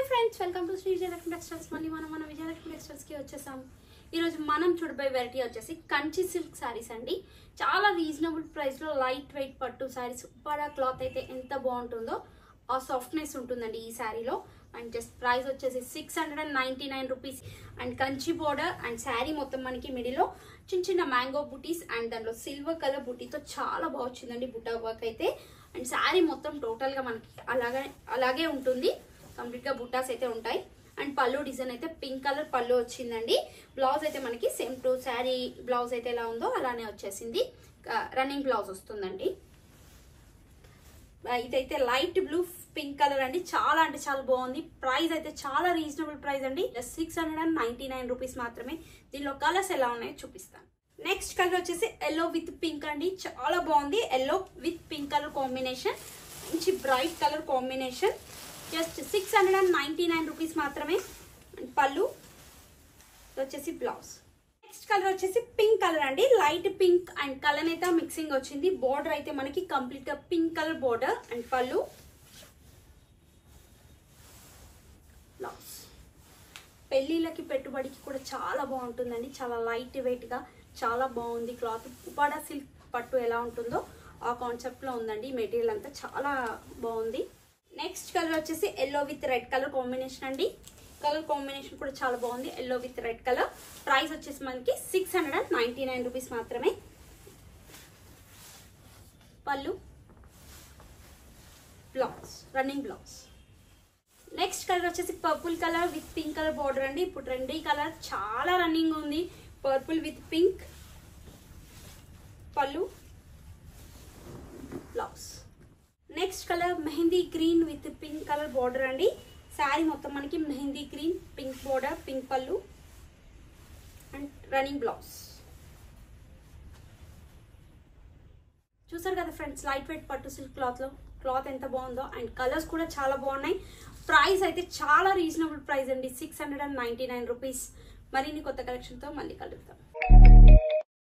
friends welcome to Shri Vijayalakshmi textiles మళ్ళీ మనం మన విజయలక్ష్మి టెక్స్టైల్స్ కి వచ్చేసాం ఈరోజు మనం చూడబోయే వెరైటీ వచ్చేసి కంచి సిల్క్ శారీస్ అండి చాలా రీజనబుల్ ప్రైస్ లో లైట్ వెయిట్ పట్టు శారీస్ ఉప్పాడ క్లాత్ అయితే ఎంత బాగుంటుందో ఆ సాఫ్ట్నెస్ ఉంటుందండి ఈ శారీలో అండ్ జస్ట్ ప్రైస్ వచ్చేసి six hundred and ninety nine rupees and Kanchi border and sari మొత్తం మనకి మిడిలో చిన్న చిన్న మ్యాంగో బుటీస్ అండ్ దాంట్లో సిల్వర్ కలర్ బుటీతో చాలా బాగా వచ్చిందండి బుటా వర్క్ అయితే అండ్ శారీ మొత్తం టోటల్ గా మనకి అలాగే అలాగే ఉంటుంది కంప్లీట్ గా బుట్టాస్ అయితే ఉంటాయి అండ్ పళ్ళు డిజైన్ అయితే పింక్ కలర్ పళ్ళు వచ్చిందండి బ్లౌజ్ అయితే మనకి సేమ్ టు శారీ బ్లౌజ్ అయితే ఎలా ఉందో అలానే వచ్చేసింది రన్నింగ్ బ్లౌజ్ వస్తుందండి ఆ, ఇదైతే లైట్ బ్లూ పింక్ కలర్ అండి చాలా అంటే చాలా బాగుంది ప్రైస్ అయితే చాలా రీజనబుల్ ప్రైస్ అండి six hundred and ninety nine rupees మాత్రమే దీనిలో కలర్స్ ఎలా ఉన్నాయో చూపిస్తాను నెక్స్ట్ కలర్ వచ్చేసి ఎల్లో విత్ పింక్ అండి చాలా బాగుంది yellow with pink colour combination మంచి bright colour combination just six hundred and ninety nine rupees మాత్రమే And పళ్ళు ఇది వచ్చేసి బ్లౌజ్ నెక్స్ట్ కలర్ వచ్చేసి పింక్ కలర్ అండి లైట్ పింక్ అండ్ కలర్ అయితే మిక్సింగ్ వచ్చింది బోర్డర్ అయితే మనకి కంప్లీట్ గా పింక్ కలర్ బోర్డర్ అండ్ పళ్ళు బ్లౌజ్ పెళ్ళిళ్ళకి పెట్టుబడికి కూడా చాలా బాగుంటుందండి చాలా లైట్ వెయిట్ గా చాలా బాగుంది క్లాత్ ఉపాడ సిల్క్ పట్టు ఎలా ఉంటుందో ఆ కాన్సెప్ట్ లో ఉందండి మెటీరియల్ అంతా చాలా బాగుంది నెక్స్ట్ కలర్ వచ్చేసి yellow with red colour combination అండి కలర్ కాంబినేషన్ కూడా చాలా బాగుంది yellow with red colour price వచ్చేసి మనకి six hundred and ninety nine rupees మాత్రమే పళ్ళు blouse running blouse next colour వచ్చేసి purple colour with pink colour border అండి ఇప్పుడు ట్రెండీ కలర్ చాలా రన్నింగ్ ఉంది పర్పుల్ విత్ పింక్ పళ్ళు blouse next colour mehndi green with pink colour border అండి శారీ మొత్తం మనకి mehndi green pink border pink పళ్ళు అండ్ రన్నింగ్ బ్లౌజ్ చూసారు కదా ఫ్రెండ్స్ లైట్ వెయిట్ పట్టు సిల్క్ క్లాత్ లో క్లాత్ ఎంత బాగుందో అండ్ కలర్స్ కూడా చాలా బాగున్నాయి ప్రైస్ అయితే చాలా రీజనబుల్ ప్రైస్ అండి six hundred and ninety nine rupees మరిన్ని కొత్త కలెక్షన్తో మళ్ళీ కలుద్దాం